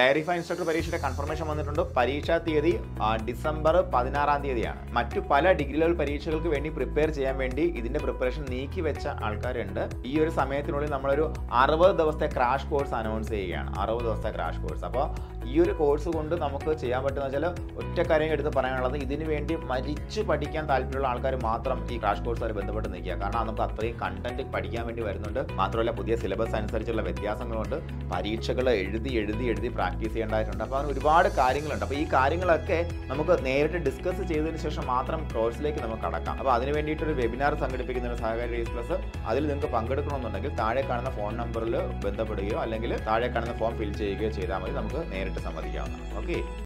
diary fine instructor പരീക്ഷയുടെ confirmation വന്നിട്ടുണ്ട് പരീക്ഷാ തീയതി ആ, ഡിസംബർ പതിനാറാം തീയതിയാണ് മറ്റു പല ഡിഗ്രി ലെവൽ പരീക്ഷകൾക്ക് വേണ്ടി പ്രിപ്പയർ ചെയ്യാൻ വേണ്ടി ഇതിന്റെ പ്രിപ്പറേഷൻ നീക്കി വെച്ച ആൾക്കാരുണ്ട് ഈ ഒരു സമയത്തിനുള്ളിൽ നമ്മളൊരു അറുപത് ദിവസത്തെ ക്രാഷ് കോഴ്സ് അനൗൺസ് ചെയ്യുകയാണ് അറുപത് ദിവസത്തെ ക്രാഷ് കോഴ്സ് അപ്പോൾ ഈ ഒരു കോഴ്സ് കൊണ്ട് നമുക്ക് ചെയ്യാൻ പറ്റുന്ന വെച്ചാൽ ഒറ്റ കാര്യം എടുത്ത് പറയാനുള്ളത് ഇതിനു വേണ്ടി മരിച്ചു പഠിക്കാൻ താല്പര്യമുള്ള ആൾക്കാർ മാത്രം ഈ ക്രാഷ് കോഴ്സുമായി ബന്ധപ്പെട്ട് നിൽക്കുക കാരണം നമുക്ക് അത്രയും കണ്ടന്റ് പഠിക്കാൻ വേണ്ടി വരുന്നുണ്ട് മാത്രമല്ല പുതിയ സിലബസ് അനുസരിച്ചുള്ള വ്യത്യാസങ്ങളുണ്ട് പരീക്ഷകൾ എഴുതി എഴുതി എഴുതി പ്രാക്ടീസ് ചെയ്യേണ്ടതായിട്ടുണ്ട് അപ്പോൾ അങ്ങനെ ഒരുപാട് കാര്യങ്ങളുണ്ട് അപ്പോൾ ഈ കാര്യങ്ങളൊക്കെ നമുക്ക് നേരിട്ട് ഡിസ്കസ് ചെയ്തതിന് ശേഷം മാത്രം കോഴ്സിലേക്ക് നമുക്ക് കടക്കാം അപ്പോൾ അതിന് വേണ്ടിയിട്ടൊരു വെബിനാർ സംഘടിപ്പിക്കുന്ന സഹകാരി റേസ് പ്ലസ് അതിൽ നിങ്ങൾക്ക് പങ്കെടുക്കണമെന്നുണ്ടെങ്കിൽ താഴെ കാണുന്ന ഫോൺ നമ്പറിൽ ബന്ധപ്പെടുകയോ അല്ലെങ്കിൽ താഴെ കാണുന്ന ഫോം ഫിൽ ചെയ്യുകയോ ചെയ്താൽ മതി നമുക്ക് നേരിട്ട് സംവദിക്കാവുന്നതാണ് ഓക്കെ